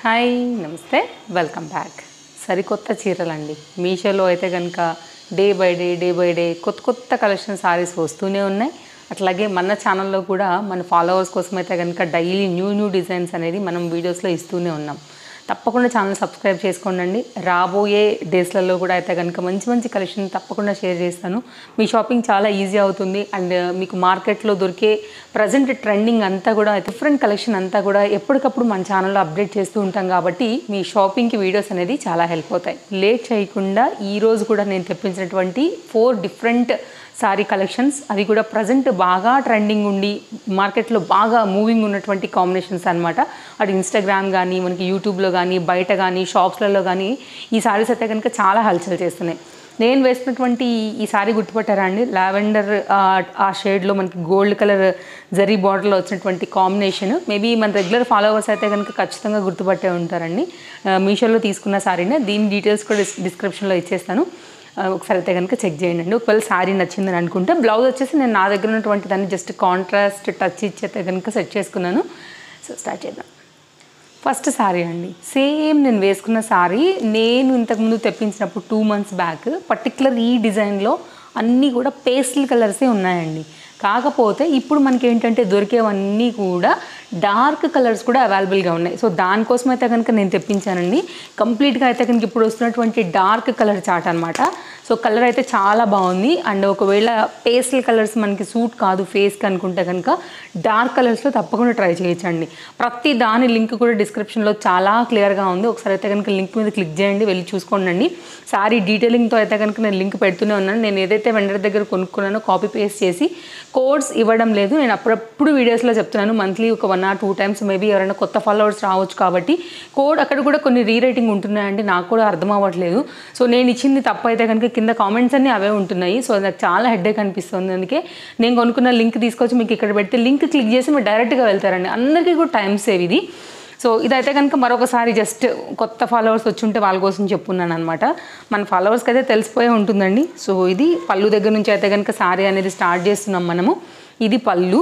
hi నమస్తే welcome back సరికొత్త చీరలండి మీషోలో అయితే కనుక day by day day by day కొత్త కొత్త కలెక్షన్ సారీస్ వస్తూనే ఉన్నాయి అట్లాగే మన ఛానల్లో కూడా మన ఫాలోవర్స్ కోసం అయితే కనుక డైలీ న్యూ న్యూ డిజైన్స్ అనేది మనం వీడియోస్లో ఇస్తూనే ఉన్నాం తప్పకుండా ఛానల్ సబ్స్క్రైబ్ చేసుకోండి రాబోయే డేస్లలో కూడా అయితే కనుక మంచి మంచి కలెక్షన్ తప్పకుండా షేర్ చేస్తాను మీ షాపింగ్ చాలా ఈజీ అవుతుంది అండ్ మీకు మార్కెట్లో దొరికే ప్రజెంట్ ట్రెండింగ్ అంతా కూడా డిఫరెంట్ కలెక్షన్ అంతా కూడా ఎప్పటికప్పుడు మన ఛానల్లో అప్డేట్ చేస్తూ ఉంటాం కాబట్టి మీ షాపింగ్కి వీడియోస్ అనేది చాలా హెల్ప్ అవుతాయి లేట్ చేయకుండా ఈ రోజు కూడా నేను తెప్పించినటువంటి ఫోర్ డిఫరెంట్ సారీ కలెక్షన్స్ అవి కూడా ప్రజెంట్ బాగా ట్రెండింగ్ ఉండి మార్కెట్లో బాగా మూవింగ్ ఉన్నటువంటి కాంబినేషన్స్ అనమాట అటు ఇన్స్టాగ్రామ్ కానీ మనకి యూట్యూబ్లో కానీ బయట కానీ షాప్స్లలో కానీ ఈ సారీస్ అయితే కనుక చాలా హల్చల్ చేస్తున్నాయి నేను వేసినటువంటి ఈ సారీ గుర్తుపట్టారా అండి లావెండర్ ఆ షేడ్లో మనకి గోల్డ్ కలర్ జరీ బార్డర్లో వచ్చినటువంటి కాంబినేషన్ మేబీ మన రెగ్యులర్ ఫాలోవర్స్ అయితే కనుక ఖచ్చితంగా గుర్తుపట్టే ఉంటారండి ఆ, మీషోలో తీసుకున్న సారీనే దీని డీటెయిల్స్ కూడా డిస్ డిస్క్రిప్షన్లో ఇచ్చేస్తాను ఆ, ఒకసారి అయితే కనుక చెక్ చేయండి అండి ఒకవేళ శారీ నచ్చిందని అనుకుంటే బ్లౌజ్ వచ్చేసి నేను నా దగ్గర ఉన్నటువంటి దాన్ని జస్ట్ కాంట్రాస్ట్ టచ్ ఇచ్చి అయితే కనుక సెట్ చేసుకున్నాను సో స్టార్ట్ చేద్దాం ఫస్ట్ సారీ అండి సేమ్ నేను వేసుకున్న సారీ నేను ఇంతకుముందు తెప్పించినప్పుడు టూ మంత్స్ బ్యాక్ పర్టికులర్ ఈ డిజైన్లో అన్నీ కూడా పేస్టల్ కలర్సే ఉన్నాయండి కాకపోతే ఇప్పుడు మనకి ఏంటంటే దొరికేవన్నీ కూడా డార్క్ కలర్స్ కూడా అవైలబుల్గా ఉన్నాయి సో దానికోసం అయితే కనుక నేను తెప్పించానండి కంప్లీట్గా అయితే కనుక ఇప్పుడు వస్తున్నటువంటి డార్క్ కలర్ చాట్ అనమాట సో కలర్ అయితే చాలా బాగుంది అండ్ ఒకవేళ పేస్టల్ కలర్స్ మనకి సూట్ కాదు ఫేస్కి అనుకుంటే కనుక డార్క్ కలర్స్లో తప్పకుండా ట్రై చేయొచ్చండి ప్రతి దాని లింక్ కూడా డిస్క్రిప్షన్లో చాలా క్లియర్గా ఉంది ఒకసారి అయితే కనుక లింక్ మీద క్లిక్ చేయండి వెళ్ళి చూసుకోండి సారీ డీటెయిలింగ్తో అయితే కనుక నేను లింక్ పెడుతూనే ఉన్నాను నేను ఏదైతే వెండర్ దగ్గర కొనుక్కున్నానో కాపీ పేస్ట్ చేసి కోడ్స్ ఇవ్వడం లేదు నేను అప్పుడప్పుడు వీడియోస్లో చెప్తున్నాను మంత్లీ ఒక one or two times maybe ఎవరైనా కొత్త ఫాలోవర్స్ రావచ్చు కాబట్టి కోడ్ అక్కడ కూడా కొన్ని రీరేటింగ్ ఉంటున్నాయండి నాకు కూడా అర్థం అవ్వట్లేదు సో నేను ఇచ్చింది తప్పు అయితే కనుక కింద కామెంట్స్ అన్నీ అవే ఉంటున్నాయి సో నాకు చాలా హెడ్ఏక్ అనిపిస్తుంది అందుకే నేను కొనుక్కున్న లింక్ తీసుకొచ్చి మీకు ఇక్కడ పెడితే లింక్ క్లిక్ చేసి మీరు డైరెక్ట్గా వెళ్తారండి అందరికీ కూడా టైం సేవ్ ఇది సో ఇదైతే కనుక మరొకసారి జస్ట్ కొత్త ఫాలోవర్స్ వచ్చి ఉంటే వాళ్ళ కోసం చెప్పున్నాను అనమాట మన ఫాలోవర్స్కి అయితే తెలిసిపోయే ఉంటుందండి సో ఇది పళ్ళు దగ్గర నుంచి అయితే కనుక సారీ అనేది స్టార్ట్ చేస్తున్నాం మనము ఇది పళ్ళు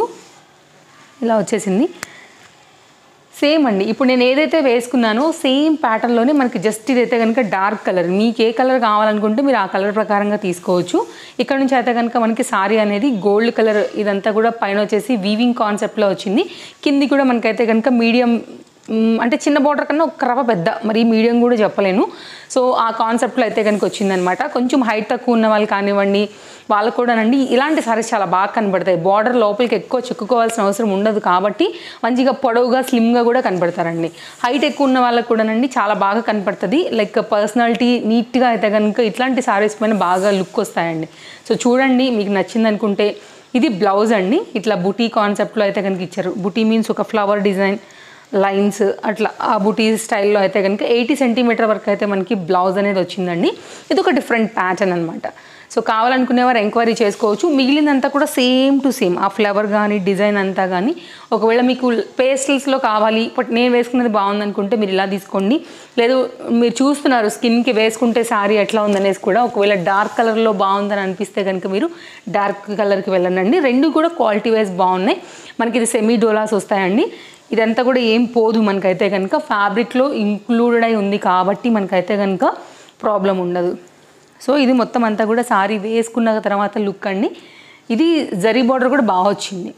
ఇలా వచ్చేసింది సేమ్ అండి ఇప్పుడు నేను ఏదైతే వేసుకున్నానో సేమ్ ప్యాటర్న్లోనే మనకి జస్ట్ ఇదైతే కనుక డార్క్ కలర్ మీకు ఏ కలర్ కావాలనుకుంటే మీరు ఆ కలర్ ప్రకారంగా తీసుకోవచ్చు ఇక్కడ నుంచి అయితే కనుక మనకి సారీ అనేది గోల్డ్ కలర్ ఇదంతా కూడా పైన వచ్చేసి వీవింగ్ కాన్సెప్ట్లో వచ్చింది కింది కూడా మనకైతే కనుక మీడియం మ్, అంటే చిన్న బార్డర్ కన్నా ఒక రవ పెద్ద మరి మీడియం కూడా చెప్పలేను సో ఆ కాన్సెప్ట్లో అయితే కనుక వచ్చిందనమాట కొంచెం హైట్ తక్కువ ఉన్న వాళ్ళు కానివ్వండి వాళ్ళకు కూడానండి ఇలాంటి సారీస్ చాలా బాగా కనబడతాయి బార్డర్ లోపలికి ఎక్కువ చెక్కుకోవాల్సిన అవసరం ఉండదు కాబట్టి మంచిగా పొడవుగా స్లిమ్గా కూడా కనపడతారండి హైట్ ఎక్కువ ఉన్న వాళ్ళకు కూడానండి చాలా బాగా కనపడుతుంది లైక్ పర్సనాలిటీ నీట్గా అయితే కనుక ఇట్లాంటి సారీస్ పైన బాగా లుక్ వస్తాయండి సో చూడండి మీకు నచ్చింది అనుకుంటే ఇది బ్లౌజ్ అండి ఇట్లా బుటీ కాన్సెప్ట్లో అయితే కనుక ఇచ్చారు బుటీ మీన్స్ ఒక ఫ్లవర్ డిజైన్ లైన్స్ అట్లా ఆ బుటీ స్టైల్లో అయితే కనుక ఎయిటీ సెంటీమీటర్ వరకు అయితే మనకి బ్లౌజ్ అనేది వచ్చిందండి ఇది ఒక డిఫరెంట్ ప్యాటర్న్ అనమాట సో కావాలనుకునేవారు ఎంక్వైరీ చేసుకోవచ్చు మిగిలినంతా కూడా సేమ్ టు సేమ్ ఆ ఫ్లవర్ కానీ డిజైన్ అంతా కానీ ఒకవేళ మీకు పేస్టల్స్లో కావాలి బట్ నేను వేసుకున్నది బాగుంది అనుకుంటే మీరు ఇలా తీసుకోండి లేదు మీరు చూస్తున్నారు స్కిన్కి వేసుకుంటే సారీ ఎట్లా ఉందనేసి కూడా ఒకవేళ డార్క్ కలర్లో బాగుందని అనిపిస్తే కనుక మీరు డార్క్ కలర్కి వెళ్ళండి రెండు కూడా క్వాలిటీ వైజ్ బాగున్నాయి మనకి ఇది సెమీ డోలాస్ వస్తాయండి ఇదంతా కూడా ఏం పోదు మనకైతే కనుక ఫ్యాబ్రిక్లో ఇంక్లూడెడ్ అయి ఉంది కాబట్టి మనకైతే కనుక ప్రాబ్లం ఉండదు సో ఇది మొత్తం అంతా కూడా సారీ వేసుకున్న తర్వాత లుక్ అండి ఇది జరీ బార్డర్ కూడా బాగా వచ్చింది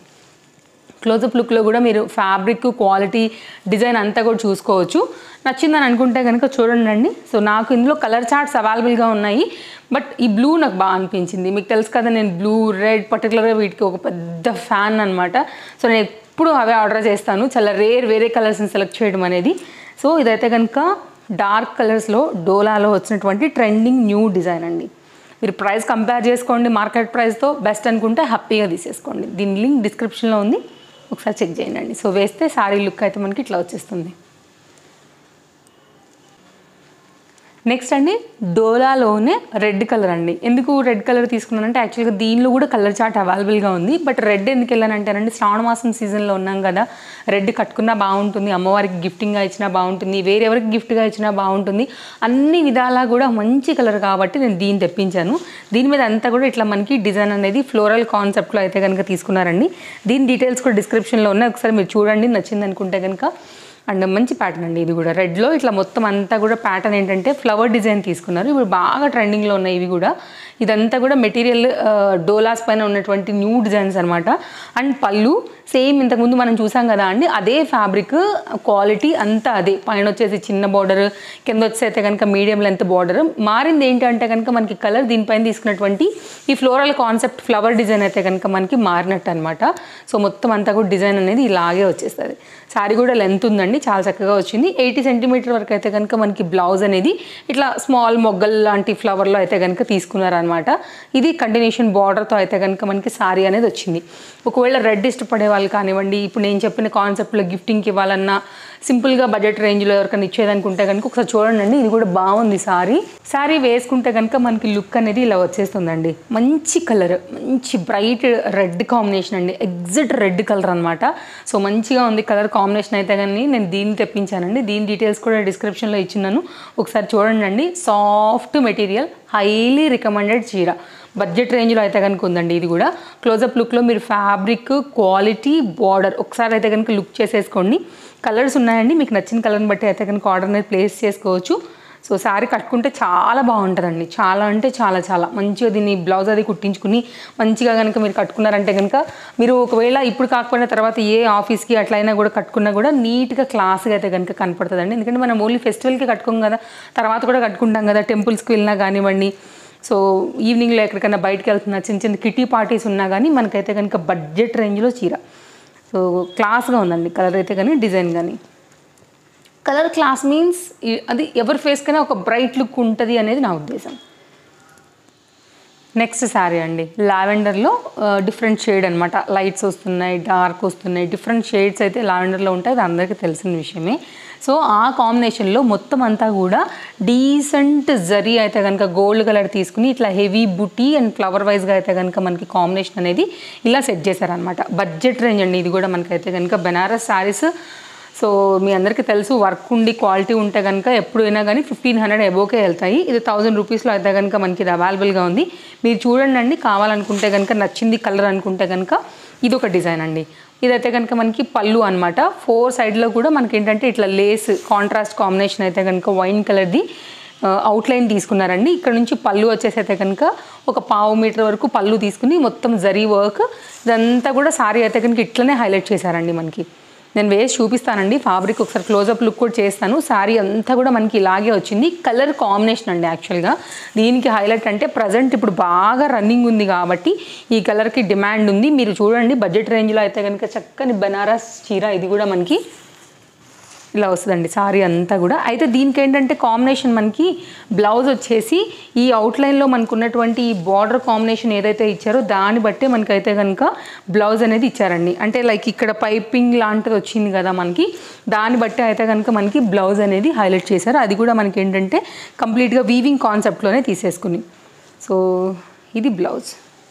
క్లోజప్ లుక్లో కూడా మీరు ఫ్యాబ్రిక్ క్వాలిటీ డిజైన్ అంతా కూడా చూసుకోవచ్చు నచ్చిందని అనుకుంటే కనుక చూడండి అండి సో నాకు ఇందులో కలర్ చార్ట్స్ అవైలబుల్గా ఉన్నాయి బట్ ఈ బ్లూ నాకు బాగా అనిపించింది మీకు తెలుసు కదా నేను బ్లూ రెడ్ పర్టికులర్గా వీటికి ఒక పెద్ద ఫ్యాన్ అనమాట సో నేను ఎప్పుడు అవే ఆర్డర్ చేస్తాను చాలా రేర్ వేరే కలర్స్ని సెలెక్ట్ చేయడం అనేది సో ఇదైతే కనుక డార్క్ కలర్స్లో డోలాలో వచ్చినటువంటి ట్రెండింగ్ న్యూ డిజైన్ అండి మీరు ప్రైస్ కంపేర్ చేసుకోండి మార్కెట్ ప్రైస్తో బెస్ట్ అనుకుంటే హ్యాపీగా తీసేసుకోండి దీని లింక్ డిస్క్రిప్షన్లో ఉంది ఒకసారి చెక్ చేయండి సో వేస్తే సారీ లుక్ అయితే మనకి ఇట్లా వచ్చేస్తుంది నెక్స్ట్ అండి డోలాలోనే రెడ్ కలర్ అండి ఎందుకు రెడ్ కలర్ తీసుకున్నానంటే యాక్చువల్గా దీనిలో కూడా కలర్ చార్ట్ అవైలబుల్గా ఉంది బట్ రెడ్ ఎందుకు వెళ్ళానంటేనండి శ్రావణ మాసం సీజన్లో ఉన్నాం కదా రెడ్ కట్టుకున్నా బాగుంటుంది అమ్మవారికి గిఫ్టింగ్గా ఇచ్చినా బాగుంటుంది వేరెవరికి గిఫ్ట్గా ఇచ్చినా బాగుంటుంది అన్ని విధాలా కూడా మంచి కలర్ కాబట్టి నేను దీన్ని తెప్పించాను దీని మీద అంతా కూడా ఇట్లా మనకి డిజైన్ అనేది ఫ్లోరల్ కాన్సెప్ట్లో అయితే కనుక తీసుకున్నారండి దీని డీటెయిల్స్ కూడా డిస్క్రిప్షన్లో ఉన్నాయి ఒకసారి మీరు చూడండి నచ్చింది అనుకుంటే కనుక అండ్ మంచి ప్యాటర్న్ అండి ఇది కూడా రెడ్లో ఇట్లా మొత్తం అంతా కూడా ప్యాటర్న్ ఏంటంటే ఫ్లవర్ డిజైన్ తీసుకున్నారు ఇప్పుడు బాగా ట్రెండింగ్లో ఉన్నాయి ఇవి కూడా ఇదంతా కూడా మెటీరియల్ డోలాస్ పైన ఉన్నటువంటి న్యూ డిజైన్స్ అనమాట అండ్ పళ్ళు సేమ్ ఇంతకుముందు మనం చూసాం కదా అండి అదే ఫ్యాబ్రిక్ క్వాలిటీ అంతా అదే పైన వచ్చేసి చిన్న బార్డర్ కింద వచ్చేస్తే కనుక మీడియం లెంత్ బార్డర్ మారింది ఏంటంటే కనుక మనకి కలర్ దీనిపైన తీసుకున్నటువంటి ఈ ఫ్లోరల్ కాన్సెప్ట్ ఫ్లవర్ డిజైన్ అయితే కనుక మనకి మారినట్టు అనమాట సో మొత్తం అంతా కూడా డిజైన్ అనేది ఇలాగే వచ్చేస్తుంది శారీ కూడా లెంత్ ఉందండి చాలా చక్కగా వచ్చింది ఎయిటీ సెంటీమీటర్ వరకు అయితే కనుక మనకి బ్లౌజ్ అనేది ఇట్లా స్మాల్ మొగ్గల్ లాంటి ఫ్లవర్లో అయితే కనుక తీసుకున్నారనమాట ఇది కంటిన్యూషన్ బార్డర్తో అయితే కనుక మనకి శారీ అనేది వచ్చింది ఒకవేళ రెడ్ ఇష్టపడే వాళ్ళు కానివ్వండి ఇప్పుడు నేను చెప్పిన కాన్సెప్ట్లో గిఫ్టింగ్కి ఇవ్వాలన్నా సింపుల్గా బడ్జెట్ రేంజ్లో ఎవరికైనా ఇచ్చేదనుకుంటే కనుక ఒకసారి చూడండి ఇది కూడా బాగుంది సారీ సారీ వేసుకుంటే కనుక మనకి లుక్ అనేది ఇలా వచ్చేస్తుందండి మంచి కలర్ మంచి బ్రైట్ రెడ్ కాంబినేషన్ అండి ఎగ్జాక్ట్ రెడ్ కలర్ అనమాట సో మంచిగా ఉంది కలర్ కాంబినేషన్ అయితే కానీ నేను దీన్ని తెప్పించానండి దీని డీటెయిల్స్ కూడా డిస్క్రిప్షన్లో ఇచ్చినాను ఒకసారి చూడండి అండి సాఫ్ట్ మెటీరియల్ హైలీ రికమెండెడ్ చీర బడ్జెట్ రేంజ్లో అయితే కనుక ఉందండి ఇది కూడా క్లోజప్ లుక్లో మీరు ఫ్యాబ్రిక్ క్వాలిటీ బార్డర్ ఒకసారి అయితే కనుక లుక్ చేసేసుకోండి కలర్స్ ఉన్నాయండి మీకు నచ్చిన కలర్ని బట్టి అయితే కనుక ఆర్డర్ అనేది ప్లేస్ చేసుకోవచ్చు సో శారీ కట్టుకుంటే చాలా బాగుంటుందండి చాలా అంటే చాలా చాలా మంచిగా దీన్ని బ్లౌజ్ అది కుట్టించుకుని మంచిగా కనుక మీరు కట్టుకున్నారంటే కనుక మీరు ఒకవేళ ఇప్పుడు కాకపోయినా తర్వాత ఏ ఆఫీస్కి అట్లయినా కూడా కట్టుకున్నా కూడా నీట్గా క్లాస్గా అయితే కనుక కనపడుతుందండి ఎందుకంటే మనం ఓన్లీ ఫెస్టివల్కి కట్టుకోం కదా తర్వాత కూడా కట్టుకుంటాం కదా టెంపుల్స్కి వెళ్ళినా కానివ్వండి సో ఈవినింగ్లో ఎక్కడికైనా బయటకు వెళ్తున్నా చిన్న చిన్న కిటీ పార్టీస్ ఉన్నా కానీ మనకైతే కనుక బడ్జెట్ రేంజ్లో చీర సో క్లాస్గా ఉందండి కలర్ అయితే కానీ డిజైన్ కానీ కలర్ క్లాస్ మీన్స్ అది ఎవరి ఫేస్ కైనా ఒక బ్రైట్ లుక్ ఉంటుంది అనేది నా ఉద్దేశం నెక్స్ట్ శారీ అండి లావెండర్లో డిఫరెంట్ షేడ్ అనమాట లైట్స్ వస్తున్నాయి డార్క్ వస్తున్నాయి డిఫరెంట్ షేడ్స్ అయితే లావెండర్లో ఉంటాయి అది అందరికీ తెలిసిన విషయమే సో ఆ కాంబినేషన్లో మొత్తం అంతా కూడా డీసెంట్ జరీ అయితే కనుక గోల్డ్ కలర్ తీసుకుని ఇట్లా హెవీ బుటీ అండ్ ఫ్లవర్ వైజ్గా అయితే కనుక మనకి కాంబినేషన్ అనేది ఇలా సెట్ చేశారనమాట బడ్జెట్ రేంజ్ అండి ఇది కూడా మనకైతే కనుక బెనారస్ శారీస్ సో మీ అందరికీ తెలుసు వర్క్ ఉండి క్వాలిటీ ఉంటే కనుక ఎప్పుడైనా కానీ ఫిఫ్టీన్ హండ్రెడ్ ఎబోకే వెళ్తాయి ఇది థౌజండ్ రూపీస్లో అయితే కనుక మనకి ఇది అవైలబుల్గా ఉంది మీరు చూడండి అండి కావాలనుకుంటే కనుక నచ్చింది కలర్ అనుకుంటే కనుక ఇది ఒక డిజైన్ అండి ఇదైతే కనుక మనకి పళ్ళు అనమాట ఫోర్ సైడ్లో కూడా మనకి ఏంటంటే ఇట్లా లేస్ కాంట్రాస్ట్ కాంబినేషన్ అయితే కనుక వైన్ కలర్ది అవుట్లైన్ తీసుకున్నారండి ఇక్కడ నుంచి పళ్ళు వచ్చేసి అయితే కనుక ఒక పావు మీటర్ వరకు పళ్ళు తీసుకుని మొత్తం జరీ వర్క్ ఇదంతా కూడా సారీ అయితే కనుక ఇట్లనే హైలైట్ చేశారండి మనకి నేను వేసి చూపిస్తానండి ఫ్యాబ్రిక్ ఒకసారి క్లోజప్ లుక్ కూడా చేస్తాను శారీ అంతా కూడా మనకి ఇలాగే వచ్చింది కలర్ కాంబినేషన్ అండి యాక్చువల్గా దీనికి హైలైట్ అంటే ప్రజెంట్ ఇప్పుడు బాగా రన్నింగ్ ఉంది కాబట్టి ఈ కలర్కి డిమాండ్ ఉంది మీరు చూడండి బడ్జెట్ రేంజ్లో అయితే కనుక చక్కని బనారస్ చీర ఇది కూడా మనకి ఇలా వస్తుందండి సారీ అంతా కూడా అయితే దీనికి ఏంటంటే కాంబినేషన్ మనకి బ్లౌజ్ వచ్చేసి ఈ అవుట్లైన్లో మనకు ఉన్నటువంటి ఈ బార్డర్ కాంబినేషన్ ఏదైతే ఇచ్చారో దాన్ని బట్టే మనకైతే కనుక బ్లౌజ్ అనేది ఇచ్చారండి అంటే లైక్ ఇక్కడ పైపింగ్ లాంటిది వచ్చింది కదా మనకి దాన్ని బట్టి అయితే కనుక మనకి బ్లౌజ్ అనేది హైలైట్ చేశారు అది కూడా మనకి ఏంటంటే కంప్లీట్గా వీవింగ్ కాన్సెప్ట్లోనే తీసేసుకుని సో ఇది బ్లౌజ్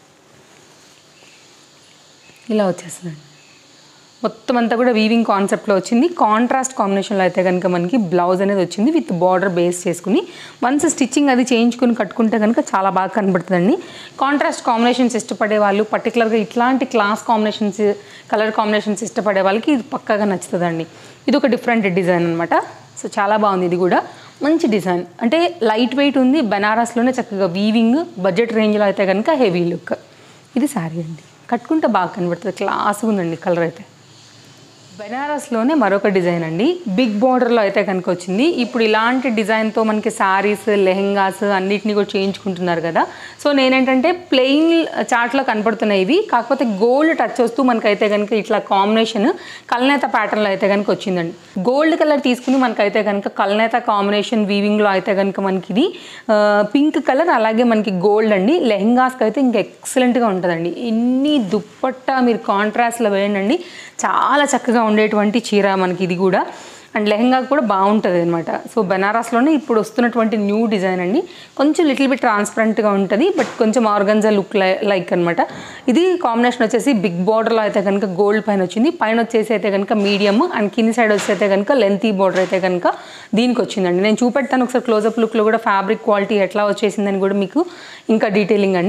ఇలా వచ్చేస్తుందండి మొత్తం అంతా కూడా వీవింగ్ కాన్సెప్ట్లో వచ్చింది కాంట్రాస్ట్ కాంబినేషన్లో అయితే కనుక మనకి బ్లౌజ్ అనేది వచ్చింది విత్ బార్డర్ బేస్ చేసుకుని వన్స్ స్టిచ్చింగ్ అది చేయించుకుని కట్టుకుంటే కనుక చాలా బాగా కనబడుతుందండి కాంట్రాస్ట్ కాంబినేషన్స్ ఇష్టపడే వాళ్ళు పర్టికులర్గా ఇట్లాంటి క్లాస్ కాంబినేషన్స్ కలర్ కాంబినేషన్స్ ఇష్టపడే వాళ్ళకి ఇది పక్కాగా నచ్చుతుందండి ఇది ఒక డిఫరెంట్ డిజైన్ అనమాట సో చాలా బాగుంది ఇది కూడా మంచి డిజైన్ అంటే లైట్ వెయిట్ ఉంది బెనారస్లోనే చక్కగా వీవింగ్ బడ్జెట్ రేంజ్లో అయితే కనుక హెవీ లుక్ ఇది శారీ అండి కట్టుకుంటే బాగా కనబడుతుంది క్లాస్గా ఉందండి కలర్ అయితే బెనారస్లోనే మరొక డిజైన్ అండి బిగ్ బార్డర్లో అయితే కనుక వచ్చింది ఇప్పుడు ఇలాంటి డిజైన్తో మనకి శారీస్ లెహెంగాస్ అన్నిటిని కూడా చేయించుకుంటున్నారు కదా సో నేనేంటంటే ప్లెయిన్ చార్ట్లో కనపడుతున్నాయి ఇవి కాకపోతే గోల్డ్ టచ్ వస్తూ మనకైతే కనుక ఇట్లా కాంబినేషన్ కల్నేత ప్యాటర్న్లో అయితే కనుక వచ్చిందండి గోల్డ్ కలర్ తీసుకుని మనకైతే కనుక కల్నేత కాంబినేషన్ వీవింగ్లో అయితే కనుక మనకి ఇది పింక్ కలర్ అలాగే మనకి గోల్డ్ అండి లెహెంగాస్కి అయితే ఇంకా ఎక్సలెంట్గా ఉంటుందండి ఇన్ని దుప్పట్టా మీరు కాంట్రాస్ట్లో వేయండి చాలా చక్కగా ఉండేటువంటి చీర మనకి ఇది కూడా అండ్ లెహంగా కూడా బాగుంటుంది అనమాట సో బెనారస్లోనే ఇప్పుడు వస్తున్నటువంటి న్యూ డిజైన్ అండి కొంచెం లిటిల్ బిట్ ట్రాన్స్పరెంట్గా ఉంటుంది బట్ కొంచెం ఆర్గన్జా లుక్ లైక్ అనమాట ఇది కాంబినేషన్ వచ్చేసి బిగ్ బార్డర్లో అయితే కనుక గోల్డ్ పైన వచ్చింది పైన వచ్చేసి అయితే కనుక మీడియం అండ్ కింది సైడ్ వచ్చి అయితే కనుక లెంతీ బార్డర్ అయితే కనుక దీనికి వచ్చిందండి నేను చూపెడతాను ఒకసారి క్లోజప్ లుక్లో కూడా ఫ్యాబ్రిక్ క్వాలిటీ ఎట్లా వచ్చేసిందని కూడా మీకు ఇంకా డీటెయిలింగ్ అండి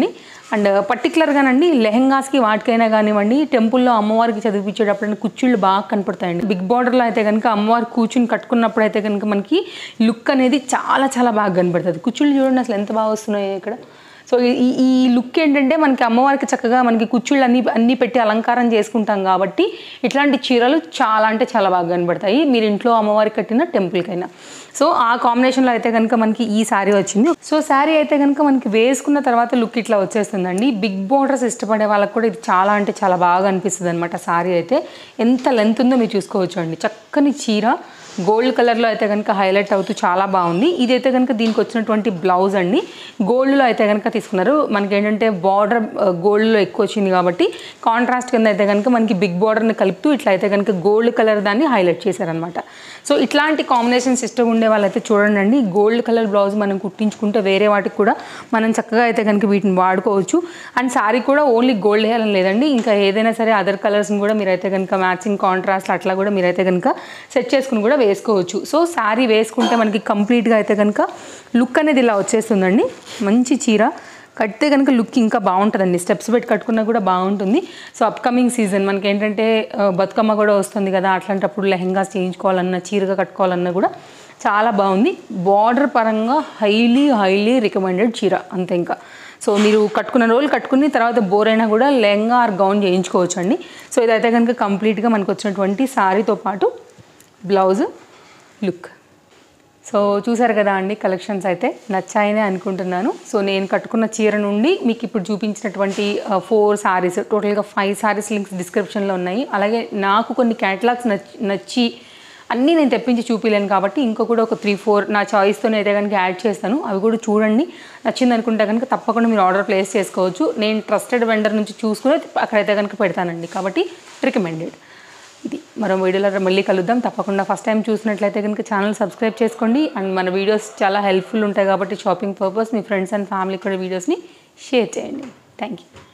అండ్ పర్టికులర్గానండి లెహెంగాస్కి వాటికైనా కానివ్వండి టెంపుల్లో అమ్మవారికి చదివించేటప్పుడు కుచ్చిళ్ళు బాగా కనపడతాయండి బిగ్ బార్డర్లో అయితే కనుక అమ్మవారు కూర్చుని కట్టుకున్నప్పుడు అయితే కనుక మనకి లుక్ అనేది చాలా చాలా బాగా కనపడుతుంది కుచ్చిళ్ళు చూడండి అసలు ఎంత బాగా వస్తున్నాయి ఇక్కడ సో ఈ- ఈ ఈ లుక్ ఏంటంటే మనకి అమ్మవారికి చక్కగా మనకి కుచ్చుళ్ళు అన్ని అన్ని పెట్టి అలంకారం చేసుకుంటాం కాబట్టి ఇట్లాంటి చీరలు చాలా అంటే చాలా బాగా కనబడతాయి మీరు ఇంట్లో అమ్మవారికి కట్టిన టెంపుల్కైనా సో ఆ కాంబినేషన్లో అయితే కనుక మనకి ఈ శారీ వచ్చింది సో శారీ అయితే కనుక మనకి వేసుకున్న తర్వాత లుక్ ఇట్లా వచ్చేస్తుందండి బిగ్ బోర్డర్స్ ఇష్టపడే వాళ్ళకి కూడా ఇది చాలా అంటే చాలా బాగా అనిపిస్తుంది అనమాట శారీ అయితే ఎంత లెంత్ ఉందో మీరు చూసుకోవచ్చు అండి చక్కని చీర గోల్డ్ కలర్లో అయితే కనుక హైలైట్ అవుతూ చాలా బాగుంది ఇదైతే కనుక దీనికి వచ్చినటువంటి బ్లౌజ్ అండి గోల్డ్లో అయితే కనుక తీసుకున్నారు మనకి ఏంటంటే బార్డర్ గోల్డ్లో ఎక్కువ వచ్చింది కాబట్టి కాంట్రాస్ట్ కింద అయితే కనుక మనకి బిగ్ బార్డర్ని కలుపుతూ ఇట్లా అయితే కనుక గోల్డ్ కలర్ దాన్ని హైలైట్ చేశారనమాట సో ఇట్లాంటి కాంబినేషన్స్ ఇష్టం ఉండే వాళ్ళైతే చూడండి గోల్డ్ కలర్ బ్లౌజ్ మనం కుట్టించుకుంటే వేరే వాటికి కూడా మనం చక్కగా అయితే కనుక వీటిని వాడుకోవచ్చు అండ్ శారీ కూడా ఓన్లీ గోల్డ్ వేయాలని లేదండి ఇంకా ఏదైనా సరే అదర్ కలర్స్ని కూడా మీరైతే కనుక మ్యాచింగ్ కాంట్రాస్ట్ అట్లా కూడా మీరైతే కనుక సెట్ చేసుకుని కూడా వేసుకోవచ్చు సో శారీ వేసుకుంటే మనకి కంప్లీట్గా అయితే కనుక లుక్ అనేది ఇలా వచ్చేస్తుందండి మంచి చీర కడితే కనుక లుక్ ఇంకా బాగుంటుందండి స్టెప్స్ పెట్టి కట్టుకున్నా కూడా బాగుంటుంది సో అప్కమింగ్ సీజన్ మనకి ఏంటంటే ఆ, బతుకమ్మ కూడా వస్తుంది కదా అట్లాంటప్పుడు లెహెంగాస్ చేయించుకోవాలన్నా చీరగా కట్టుకోవాలన్నా కూడా చాలా బాగుంది బార్డర్ పరంగా హైలీ హైలీ రికమెండెడ్ చీర అంతే ఇంకా సో మీరు కట్టుకున్న రోజులు కట్టుకుని తర్వాత బోర్ అయినా కూడా లెహంగా ఆర్ గౌన్ చేయించుకోవచ్చు అండి సో ఇదైతే కనుక కంప్లీట్గా మనకు వచ్చినటువంటి శారీతో పాటు బ్లౌజ్ లుక్ సో చూసారు కదా అండి కలెక్షన్స్ అయితే నచ్చాయని అనుకుంటున్నాను సో నేను కట్టుకున్న చీర నుండి మీకు ఇప్పుడు చూపించినటువంటి ఫోర్ సారీస్ టోటల్గా ఫైవ్ సారీస్ లింక్స్ డిస్క్రిప్షన్లో ఉన్నాయి అలాగే నాకు కొన్ని క్యాటలాగ్స్ నచ్చి నచ్చి అన్నీ నేను తెప్పించి చూపించలేను కాబట్టి ఇంకో కూడా ఒక త్రీ ఫోర్ నా చాయిస్తో అయితే కనుక యాడ్ చేస్తాను అవి కూడా చూడండి నచ్చింది అనుకుంటే కనుక తప్పకుండా మీరు ఆర్డర్ ప్లేస్ చేసుకోవచ్చు నేను ట్రస్టెడ్ వెండర్ నుంచి చూసుకుని అక్కడైతే కనుక పెడతానండి కాబట్టి రికమెండెడ్ ఇది మరో వీడియోలో మళ్ళీ కలుద్దాం తప్పకుండా ఫస్ట్ టైం చూసినట్లయితే కనుక ఛానల్ సబ్స్క్రైబ్ చేసుకోండి అండ్ మన వీడియోస్ చాలా హెల్ప్ఫుల్ ఉంటాయి కాబట్టి షాపింగ్ పర్పస్ మీ ఫ్రెండ్స్ అండ్ ఫ్యామిలీ కూడా వీడియోస్ని షేర్ చేయండి థ్యాంక్ యూ